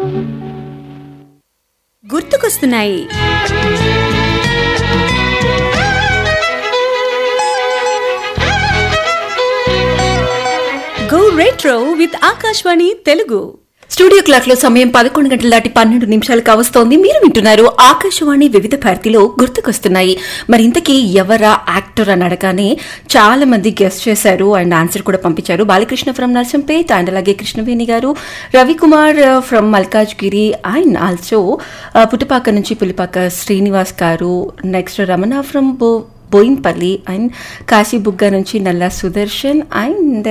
గుర్తుకొస్తున్నాయి go retro with Akashvani Telugu studio clock లో సమయం పదకొండు గంటల దాటి పన్నెండు నిమిషాలు కావస్తోంది మీరు వింటున్నారు ఆకాశవాణి వివిధ భారతిలో గుర్తుకొస్తున్నాయి మరి ఇంతకీ ఎవరా యాక్టర్ అని అడగానే చాలా మంది గెస్ట్ చేశారు అండ్ ఆన్సర్ కూడా పంపించారు బాలకృష్ణ ఫ్రమ్ నర్సంపేట్ అండ్ అలాగే కృష్ణవేణి గారు Ravikumar from Malkajgiri and also Puttupaka నుంచి పులిపాక శ్రీనివాస్ గారు నెక్స్ట్ రమణ ఫ్రమ్ బో బోయిన్పల్లి అండ్ కాశీబుగ్గ నుంచి నల్లా సుదర్శన్ అండ్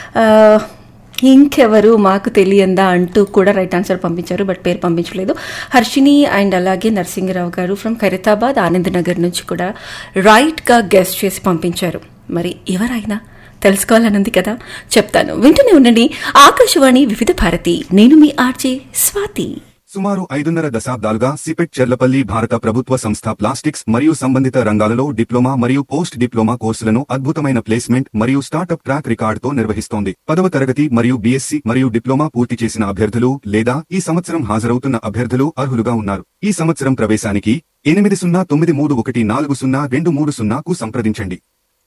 ఇంకెవరు మాకు తెలియందా అంటూ కూడా రైట్ ఆన్సర్ పంపించారు బట్ పేరు పంపించలేదు హర్షిని అండ్ అలాగే నరసింహరావు గారు ఫ్రమ్ ఖైరతాబాద్ ఆనంద్ నగర్ నుంచి కూడా రైట్గా గెస్ట్ చేసి పంపించారు మరి ఎవరైనా తెలుసుకోవాలనుంది కదా చెప్తాను వింటూనే ఉండండి ఆకాశవాణి వివిధ భారతి నేను మీ ఆర్జే స్వాతి సుమారు ఐదున్నర దశాబ్దాలుగా సిపెట్ చెర్లపల్లి భారత ప్రభుత్వ సంస్థ ప్లాస్టిక్స్ మరియు సంబంధిత రంగాలలో డిప్లొమా మరియు పోస్ట్ డిప్లొమా కోర్సులను అద్భుతమైన ప్లేస్మెంట్ మరియు స్టార్టప్ ట్రాక్ రికార్డుతో నిర్వహిస్తోంది పదవ తరగతి మరియు బీఎస్సీ మరియు డిప్లొమా పూర్తి చేసిన అభ్యర్థులు లేదా ఈ సంవత్సరం హాజరవుతున్న అభ్యర్థులు అర్హులుగా ఉన్నారు ఈ సంవత్సరం ప్రవేశానికి ఎనిమిది సున్నా తొమ్మిది మూడు ఒకటి నాలుగు సున్నా రెండు మూడు సున్నాకు సంప్రదించండి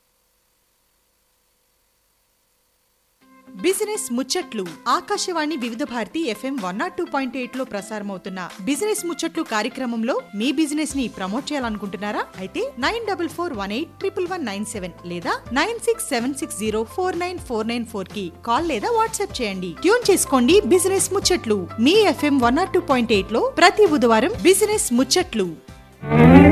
బిజినెస్ ముచ్చట్లు Akashvani Vividh Bharati FM one nought two point eight లో ప్రసారమవుతున్న బిజినెస్ ముచ్చట్లు కార్యక్రమంలో మీ బిజినెస్ ని ప్రమోట్ చేయాలనుకుంటున్నారా అయితే nine double four one eight triple one nine seven లేదా nine six seven six zero four nine four nine four కి కాల్ లేదా వాట్సాప్ చేయండి ట్యూన్ చేసుకోండి బిజినెస్ ముచ్చట్లు మీ FM one nought two point eight లో ప్రతి బుధవారం బిజినెస్ ముచ్చట్లు